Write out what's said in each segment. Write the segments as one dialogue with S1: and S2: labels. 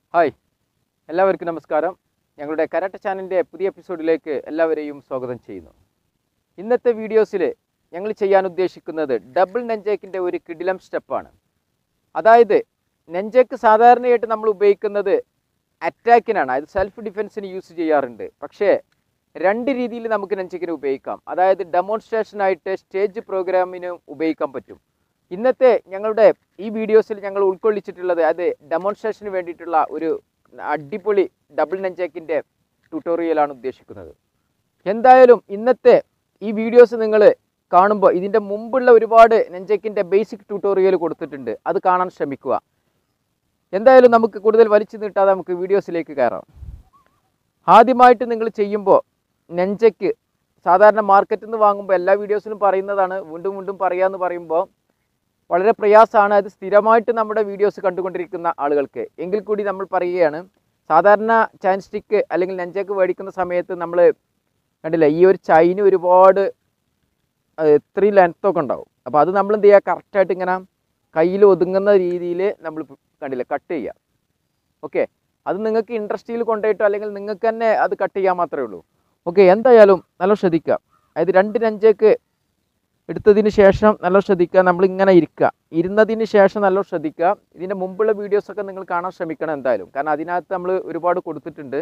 S1: hi എല്ലാവർക്കും നമസ്കാരം ഞങ്ങളുടെ കരാട്ട ചാനലിൻ്റെ പുതിയ എപ്പിസോഡിലേക്ക് എല്ലാവരെയും സ്വാഗതം ചെയ്യുന്നു ഇന്നത്തെ വീഡിയോസിൽ ഞങ്ങൾ ചെയ്യാൻ ഉദ്ദേശിക്കുന്നത് ഡബിൾ നെഞ്ചേക്കിൻ്റെ ഒരു കിടിലം സ്റ്റെപ്പാണ് അതായത് നെഞ്ചേക്ക് സാധാരണയായിട്ട് നമ്മൾ ഉപയോഗിക്കുന്നത് അറ്റാക്കിനാണ് അത് സെൽഫ് ഡിഫെൻസിന് യൂസ് ചെയ്യാറുണ്ട് പക്ഷേ രണ്ട് രീതിയിൽ നമുക്ക് നെഞ്ചേക്കിന് ഉപയോഗിക്കാം അതായത് ഡെമോൺസ്ട്രേഷനായിട്ട് സ്റ്റേജ് പ്രോഗ്രാമിന് ഉപയോഗിക്കാൻ പറ്റും ഇന്നത്തെ ഞങ്ങളുടെ ഈ വീഡിയോസിൽ ഞങ്ങൾ ഉൾക്കൊള്ളിച്ചിട്ടുള്ളത് അത് ഡെമോൺസ്ട്രേഷന് വേണ്ടിയിട്ടുള്ള ഒരു അടിപൊളി ഡബിൾ നെഞ്ചേക്കിൻ്റെ ട്യൂട്ടോറിയലാണ് ഉദ്ദേശിക്കുന്നത് എന്തായാലും ഇന്നത്തെ ഈ വീഡിയോസ് നിങ്ങൾ കാണുമ്പോൾ ഇതിൻ്റെ മുമ്പുള്ള ഒരുപാട് നെഞ്ചേക്കിൻ്റെ ബേസിക് ട്യൂട്ടോറിയൽ കൊടുത്തിട്ടുണ്ട് അത് കാണാൻ ശ്രമിക്കുക എന്തായാലും നമുക്ക് കൂടുതൽ വലിച്ചു നീട്ടാതെ നമുക്ക് വീഡിയോസിലേക്ക് കയറാം ആദ്യമായിട്ട് നിങ്ങൾ ചെയ്യുമ്പോൾ നെഞ്ചയ്ക്ക് സാധാരണ മാർക്കറ്റിൽ നിന്ന് വാങ്ങുമ്പോൾ എല്ലാ വീഡിയോസിലും പറയുന്നതാണ് വീണ്ടും വീണ്ടും പറയാമെന്ന് പറയുമ്പോൾ വളരെ പ്രയാസമാണ് അത് സ്ഥിരമായിട്ട് നമ്മുടെ വീഡിയോസ് കണ്ടുകൊണ്ടിരിക്കുന്ന ആളുകൾക്ക് എങ്കിൽ കൂടി നമ്മൾ പറയുകയാണ് സാധാരണ ചൈൻ സ്റ്റിക്ക് അല്ലെങ്കിൽ നെഞ്ചക്ക് മേടിക്കുന്ന സമയത്ത് നമ്മൾ കണ്ടില്ല ഈ ഒരു ചൈന് ഒരുപാട് അത് ഇത്രയും ലെങ്ത്തൊക്കെ ഉണ്ടാവും അപ്പോൾ അത് നമ്മൾ എന്ത് ചെയ്യുക കറക്റ്റായിട്ട് ഇങ്ങനെ കയ്യിൽ ഒതുങ്ങുന്ന രീതിയിൽ നമ്മൾ കണ്ടില്ല കട്ട് ചെയ്യുക ഓക്കെ അത് നിങ്ങൾക്ക് ഇൻഡസ്ട്രിയിൽ കൊണ്ടുപോയിട്ടോ അല്ലെങ്കിൽ നിങ്ങൾക്ക് തന്നെ അത് കട്ട് ചെയ്യാൻ മാത്രമേ ഉള്ളൂ ഓക്കെ എന്തായാലും നല്ല ശ്രദ്ധിക്കുക അതായത് രണ്ട് നെഞ്ചേക്ക് എടുത്തതിന് ശേഷം നല്ല ശ്രദ്ധിക്കുക നമ്മൾ ഇങ്ങനെ ഇരിക്കുക ഇരുന്നതിന് ശേഷം നല്ല ശ്രദ്ധിക്കുക ഇതിൻ്റെ മുമ്പുള്ള വീഡിയോസൊക്കെ നിങ്ങൾ കാണാൻ ശ്രമിക്കണം എന്തായാലും കാരണം അതിനകത്ത് നമ്മൾ ഒരുപാട് കൊടുത്തിട്ടുണ്ട്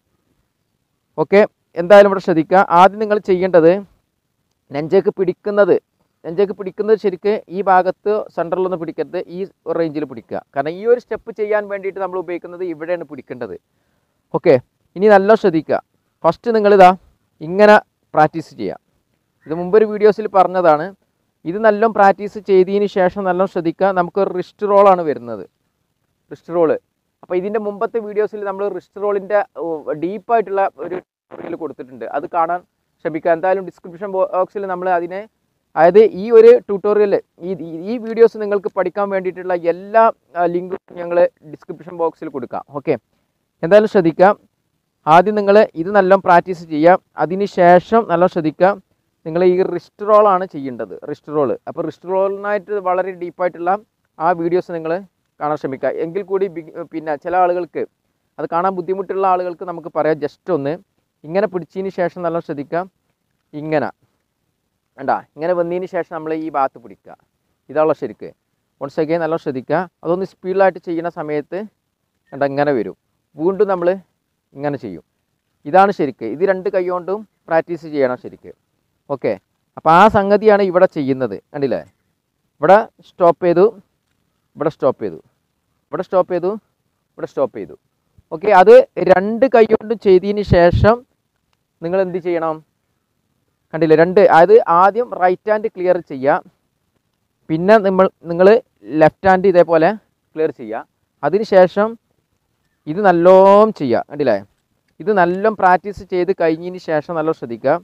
S1: ഓക്കെ എന്തായാലും ഇവിടെ ശ്രദ്ധിക്കുക ആദ്യം നിങ്ങൾ ചെയ്യേണ്ടത് നെഞ്ചേക്ക് പിടിക്കുന്നത് നെഞ്ചേക്ക് പിടിക്കുന്നത് ശരിക്ക് ഈ ഭാഗത്ത് സെൻറ്ററിലൊന്നും പിടിക്കരുത് ഈ റേഞ്ചിൽ പിടിക്കുക കാരണം ഈ ഒരു സ്റ്റെപ്പ് ചെയ്യാൻ വേണ്ടിയിട്ട് നമ്മൾ ഉപയോഗിക്കുന്നത് ഇവിടെയാണ് പിടിക്കേണ്ടത് ഓക്കെ ഇനി നല്ല ശ്രദ്ധിക്കുക ഫസ്റ്റ് നിങ്ങളിതാ ഇങ്ങനെ പ്രാക്ടീസ് ചെയ്യുക ഇത് മുമ്പൊരു വീഡിയോസിൽ പറഞ്ഞതാണ് ഇത് നല്ല പ്രാക്ടീസ് ചെയ്തതിന് ശേഷം നല്ല ശ്രദ്ധിക്കുക നമുക്കൊരു റിസ്റ്റ് റോളാണ് വരുന്നത് റിസ്റ്റ് റോള് അപ്പോൾ ഇതിൻ്റെ മുമ്പത്തെ വീഡിയോസിൽ നമ്മൾ റിസ്റ്റ് റോളിൻ്റെ ഡീപ്പായിട്ടുള്ള ഒരു ട്യൂട്ടോറിയൽ കൊടുത്തിട്ടുണ്ട് അത് കാണാൻ ശ്രമിക്കുക എന്തായാലും ഡിസ്ക്രിപ്ഷൻ ബോക്സിൽ നമ്മൾ അതിനെ അതായത് ഈ ഒരു ട്യൂട്ടോറിയൽ ഈ ഈ വീഡിയോസ് നിങ്ങൾക്ക് പഠിക്കാൻ വേണ്ടിയിട്ടുള്ള എല്ലാ ലിങ്കും ഞങ്ങൾ ഡിസ്ക്രിപ്ഷൻ ബോക്സിൽ കൊടുക്കാം ഓക്കെ എന്തായാലും ശ്രദ്ധിക്കുക ആദ്യം നിങ്ങൾ ഇത് നല്ല പ്രാക്ടീസ് ചെയ്യുക അതിന് ശേഷം നല്ല ശ്രദ്ധിക്കുക നിങ്ങൾ ഈ റിസ്റ്റ് റോളാണ് ചെയ്യേണ്ടത് റിസ്റ്റ് റോള് അപ്പോൾ റിസ്റ്റ് റോളിനായിട്ട് വളരെ ഡീപ്പായിട്ടുള്ള ആ വീഡിയോസ് നിങ്ങൾ കാണാൻ ശ്രമിക്കുക എങ്കിൽ കൂടി ബി- പിന്നെ ചില ആളുകൾക്ക് അത് കാണാൻ ബുദ്ധിമുട്ടുള്ള ആളുകൾക്ക് നമുക്ക് പറയാം ജസ്റ്റ് ഒന്ന് ഇങ്ങനെ പിടിച്ചതിന് ശേഷം നല്ല ശ്രദ്ധിക്കുക ഇങ്ങനെ വേണ്ട ഇങ്ങനെ വന്നതിന് ശേഷം നമ്മൾ ഈ ഭാഗത്ത് പിടിക്കുക ഇതാണല്ലോ ശരിക്ക് വൺസ് അഗൈൻ നല്ല ശ്രദ്ധിക്കുക അതൊന്ന് സ്പീഡിലായിട്ട് ചെയ്യുന്ന സമയത്ത് വേണ്ട ഇങ്ങനെ വരും വീണ്ടും നമ്മൾ ഇങ്ങനെ ചെയ്യും ഇതാണ് ശരിക്ക് ഇത് രണ്ട് കൈ കൊണ്ടും പ്രാക്ടീസ് ചെയ്യണം ശരിക്ക് ഓക്കെ അപ്പോൾ ആ സംഗതിയാണ് ഇവിടെ ചെയ്യുന്നത് കണ്ടില്ലേ ഇവിടെ സ്റ്റോപ്പ് ചെയ്തു ഇവിടെ സ്റ്റോപ്പ് ചെയ്തു ഇവിടെ സ്റ്റോപ്പ് ചെയ്തു ഇവിടെ സ്റ്റോപ്പ് ചെയ്തു ഓക്കെ അത് രണ്ട് കൈ കൊണ്ടും ചെയ്തതിന് ശേഷം നിങ്ങൾ എന്ത് ചെയ്യണം കണ്ടില്ലേ രണ്ട് അതായത് ആദ്യം റൈറ്റ് ഹാൻഡ് ക്ലിയർ ചെയ്യുക പിന്നെ നമ്മൾ നിങ്ങൾ ലെഫ്റ്റ് ഹാൻഡ് ഇതേപോലെ ക്ലിയർ ചെയ്യുക അതിനുശേഷം ഇത് നല്ലോണം ചെയ്യുക കണ്ടില്ലേ ഇത് നല്ലോണം പ്രാക്ടീസ് ചെയ്ത് കഴിഞ്ഞതിന് ശേഷം നല്ല ശ്രദ്ധിക്കുക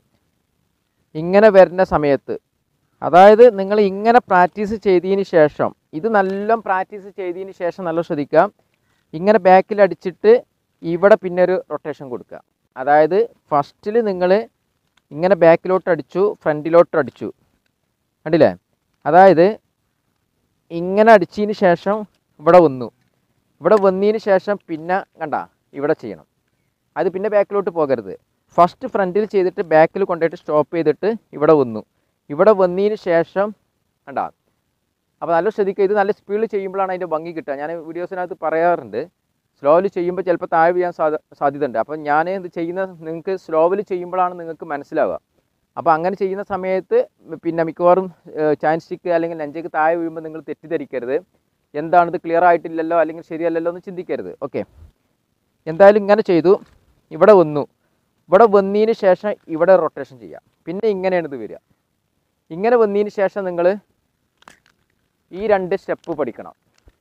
S1: ഇങ്ങനെ വരുന്ന സമയത്ത് അതായത് നിങ്ങൾ ഇങ്ങനെ പ്രാക്ടീസ് ചെയ്തതിന് ശേഷം ഇത് നല്ലോണം പ്രാക്ടീസ് ചെയ്തതിന് ശേഷം നല്ല ശ്രദ്ധിക്കുക ഇങ്ങനെ ബാക്കിൽ അടിച്ചിട്ട് ഇവിടെ പിന്നെ ഒരു റൊട്ടേഷൻ കൊടുക്കുക അതായത് ഫസ്റ്റിൽ നിങ്ങൾ ഇങ്ങനെ ബാക്കിലോട്ട് അടിച്ചു ഫ്രണ്ടിലോട്ട് അടിച്ചു കണ്ടില്ലേ അതായത് ഇങ്ങനെ അടിച്ചതിന് ശേഷം ഇവിടെ വന്നു ഇവിടെ വന്നതിന് ശേഷം പിന്നെ കണ്ട ഇവിടെ ചെയ്യണം അത് പിന്നെ ബാക്കിലോട്ട് പോകരുത് ഫസ്റ്റ് ഫ്രണ്ടിൽ ചെയ്തിട്ട് ബാക്കിൽ കൊണ്ടുപോയിട്ട് സ്റ്റോപ്പ് ചെയ്തിട്ട് ഇവിടെ വന്നു ഇവിടെ വന്നതിന് ശേഷം കണ്ട അപ്പോൾ നല്ല ശ്രദ്ധിക്കുക ഇത് നല്ല സ്പീഡിൽ ചെയ്യുമ്പോഴാണ് അതിൻ്റെ ഭംഗി കിട്ടുക ഞാൻ വീഡിയോസിനകത്ത് പറയാറുണ്ട് സ്ലോവിൽ ചെയ്യുമ്പോൾ ചിലപ്പോൾ താഴെ വീഴാൻ സാധ്യ സാധ്യതയുണ്ട് അപ്പോൾ ഞാൻ ഇത് ചെയ്യുന്ന നിങ്ങൾക്ക് സ്ലോവിൽ ചെയ്യുമ്പോഴാണ് നിങ്ങൾക്ക് മനസ്സിലാവുക അപ്പോൾ അങ്ങനെ ചെയ്യുന്ന സമയത്ത് പിന്നെ മിക്കവാറും ചാൻസ് സ്റ്റിക്ക് അല്ലെങ്കിൽ നെഞ്ചേക്ക് താഴെ വീഴുമ്പോൾ നിങ്ങൾ തെറ്റിദ്ധരിക്കരുത് എന്താണിത് ക്ലിയർ ആയിട്ടില്ലല്ലോ അല്ലെങ്കിൽ ശരിയല്ലല്ലോ എന്ന് ചിന്തിക്കരുത് ഓക്കെ എന്തായാലും ഇങ്ങനെ ചെയ്തു ഇവിടെ വന്നു ഇവിടെ വന്നതിന് ശേഷം ഇവിടെ റൊട്ടേഷൻ ചെയ്യാം പിന്നെ ഇങ്ങനെയാണ് ഇത് വരിക ഇങ്ങനെ വന്നതിന് ശേഷം നിങ്ങൾ ഈ രണ്ട് സ്റ്റെപ്പ് പഠിക്കണം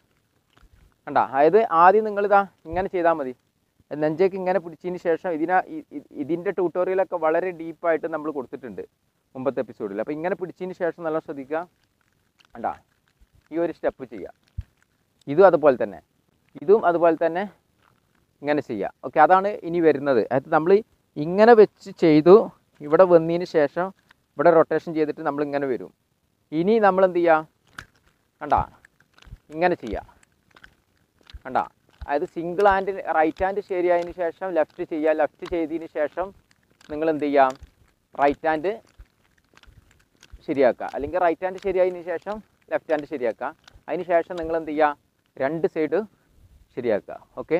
S1: കണ്ട അതായത് ആദ്യം നിങ്ങളിതാ ഇങ്ങനെ ചെയ്താൽ മതി നെഞ്ചേക്ക് ഇങ്ങനെ പിടിച്ചതിന് ശേഷം ഇതിന ഇ- ഇ- ഇതിൻ്റെ ട്യൂട്ടോറിയലൊക്കെ വളരെ ഡീപ്പായിട്ട് നമ്മൾ കൊടുത്തിട്ടുണ്ട് മുമ്പത്തെ എപ്പിസോഡിൽ അപ്പോൾ ഇങ്ങനെ പിടിച്ചതിന് ശേഷം നല്ല ശ്രദ്ധിക്കുക കണ്ട ഈ ഒരു സ്റ്റെപ്പ് ചെയ്യുക ഇതും അതുപോലെ തന്നെ ഇതും അതുപോലെ തന്നെ ഇങ്ങനെ ചെയ്യുക ഓക്കെ അതാണ് ഇനി വരുന്നത് അതായത് നമ്മൾ ഇങ്ങനെ വെച്ച് ചെയ്തു ഇവിടെ വന്നതിന് ശേഷം ഇവിടെ റൊട്ടേഷൻ ചെയ്തിട്ട് നമ്മൾ ഇങ്ങനെ വരും ഇനി നമ്മൾ എന്ത് ചെയ്യുക കണ്ട ഇങ്ങനെ ചെയ്യുക കണ്ട അതായത് സിംഗിൾ ഹാൻഡ് റൈറ്റ് ഹാൻഡ് ശരിയായതിന് ശേഷം ലെഫ്റ്റ് ചെയ്യുക ലെഫ്റ്റ് ചെയ്തതിന് ശേഷം നിങ്ങൾ എന്ത് ചെയ്യാം റൈറ്റ് ഹാൻഡ് ശരിയാക്കുക അല്ലെങ്കിൽ റൈറ്റ് ഹാൻഡ് ശരിയായതിന് ശേഷം ലെഫ്റ്റ് ഹാൻഡ് ശരിയാക്കുക അതിന് ശേഷം നിങ്ങൾ എന്ത് ചെയ്യുക രണ്ട് സൈഡ് ശരിയാക്കുക ഓക്കെ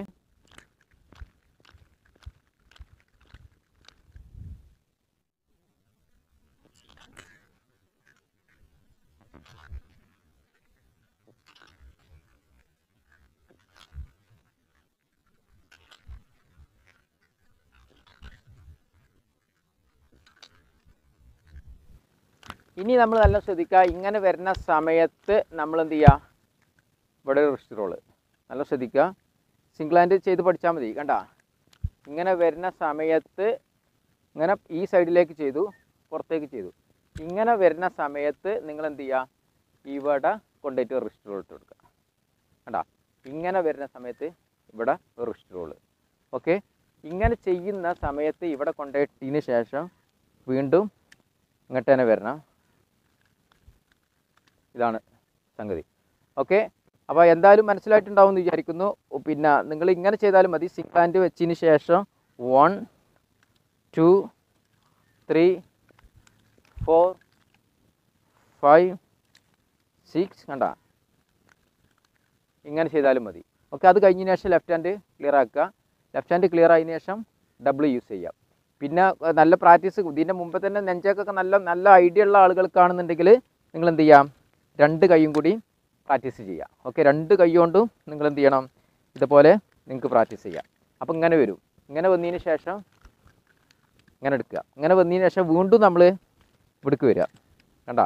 S1: ഇനി നമ്മൾ നല്ല ശ്രദ്ധിക്കുക ഇങ്ങനെ വരുന്ന സമയത്ത് നമ്മൾ എന്ത് ചെയ്യുക ഇവിടെ റിസ്റ്റ് റോള് നല്ല ശ്രദ്ധിക്കുക സിംഗിൾ ഹാൻഡ് ചെയ്ത് പഠിച്ചാൽ മതി കണ്ട ഇങ്ങനെ വരുന്ന സമയത്ത് ഇങ്ങനെ ഈ സൈഡിലേക്ക് ചെയ്തു പുറത്തേക്ക് ചെയ്തു ഇങ്ങനെ വരുന്ന സമയത്ത് നിങ്ങൾ എന്ത് ചെയ്യുക ഇവിടെ കൊണ്ടുപോയിട്ട് റിസ്റ്റ് റോൾ ഇട്ട് കൊടുക്കുക കണ്ട ഇങ്ങനെ വരുന്ന സമയത്ത് ഇവിടെ റിസ്റ്റ് റോള് ഓക്കെ ഇങ്ങനെ ചെയ്യുന്ന സമയത്ത് ഇവിടെ കൊണ്ടുപോയിട്ടതിന് ശേഷം വീണ്ടും ഇങ്ങോട്ട് തന്നെ വരണം ഇതാണ് സംഗതി ഓക്കെ അപ്പോൾ എന്തായാലും മനസ്സിലായിട്ടുണ്ടാവും എന്ന് വിചാരിക്കുന്നു പിന്നെ നിങ്ങൾ ഇങ്ങനെ ചെയ്താലും മതി സിംഗിൾ ഹാൻഡ് വെച്ചതിന് ശേഷം one two three four five six കണ്ട ഇങ്ങനെ ചെയ്താലും മതി ഓക്കെ അത് കഴിഞ്ഞതിന് ശേഷം ലെഫ്റ്റ് ഹാൻഡ് ക്ലിയർ ആക്കുക ലെഫ്റ്റ് ഹാൻഡ് ക്ലിയർ ആയതിനു ശേഷം ഡബിൾ യൂസ് ചെയ്യാം പിന്നെ അഹ് നല്ല പ്രാക്ടീസ് ഇതിൻ്റെ മുമ്പ് തന്നെ നെഞ്ചക്കൊക്കെ നല്ല നല്ല ഐഡിയ ഉള്ള ആളുകൾക്കാണെന്നുണ്ടെങ്കിൽ നിങ്ങൾ എന്ത് ചെയ്യാം രണ്ട് കൈയും കൂടി പ്രാക്ടീസ് ചെയ്യാം ഓക്കെ രണ്ട് കൈ കൊണ്ടും നിങ്ങൾ എന്ത് ചെയ്യണം ഇതുപോലെ നിങ്ങൾക്ക് പ്രാക്ടീസ് ചെയ്യാം അപ്പം ഇങ്ങനെ വരും ഇങ്ങനെ വന്നതിന് ശേഷം ഇങ്ങനെ എടുക്കുക ഇങ്ങനെ വന്നതിന് ശേഷം വീണ്ടും നമ്മൾ ഇവിടേക്ക് വരിക കണ്ട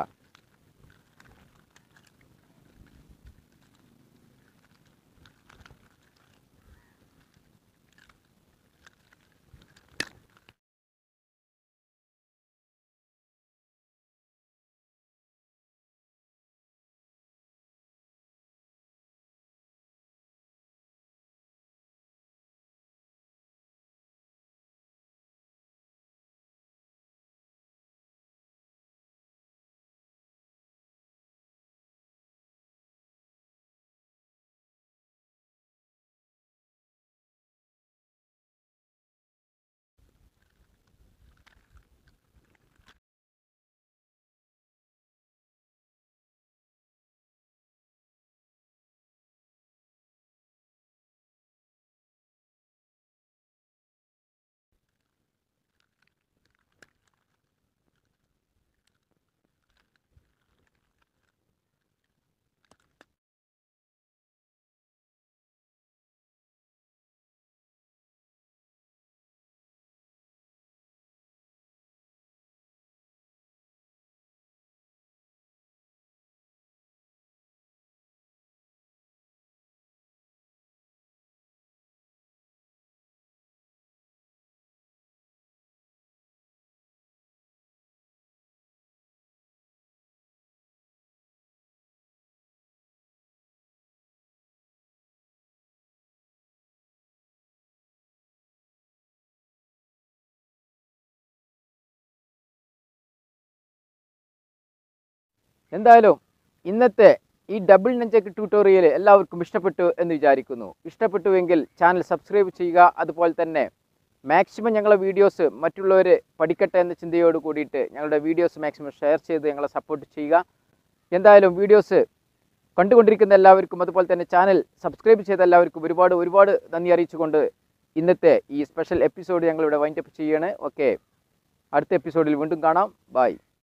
S1: എന്തായാലും ഇന്നത്തെ ഈ ഡബിൾ നെഞ്ചക്ക് ട്യൂട്ടോറിയൽ എല്ലാവർക്കും ഇഷ്ടപ്പെട്ടു എന്ന് വിചാരിക്കുന്നു ഇഷ്ടപ്പെട്ടുവെങ്കിൽ ചാനൽ സബ്സ്ക്രൈബ് ചെയ്യുക അതുപോലെ തന്നെ മാക്സിമം ഞങ്ങളെ വീഡിയോസ് മറ്റുള്ളവർ പഠിക്കട്ടെ എന്ന ചിന്തയോട് കൂടിയിട്ട് ഞങ്ങളുടെ വീഡിയോസ് മാക്സിമം ഷെയർ ചെയ്ത് ഞങ്ങളെ സപ്പോർട്ട് ചെയ്യുക എന്തായാലും വീഡിയോസ് കണ്ടുകൊണ്ടിരിക്കുന്ന എല്ലാവർക്കും അതുപോലെ തന്നെ ചാനൽ സബ്സ്ക്രൈബ് ചെയ്ത എല്ലാവർക്കും ഒരുപാട് ഒരുപാട് നന്ദി അറിയിച്ചുകൊണ്ട് ഇന്നത്തെ ഈ സ്പെഷ്യൽ എപ്പിസോഡ് ഞങ്ങളിവിടെ വൈൻഡപ്പ് ചെയ്യാണ് ഓക്കെ അടുത്ത എപ്പിസോഡിൽ വീണ്ടും കാണാം ബൈ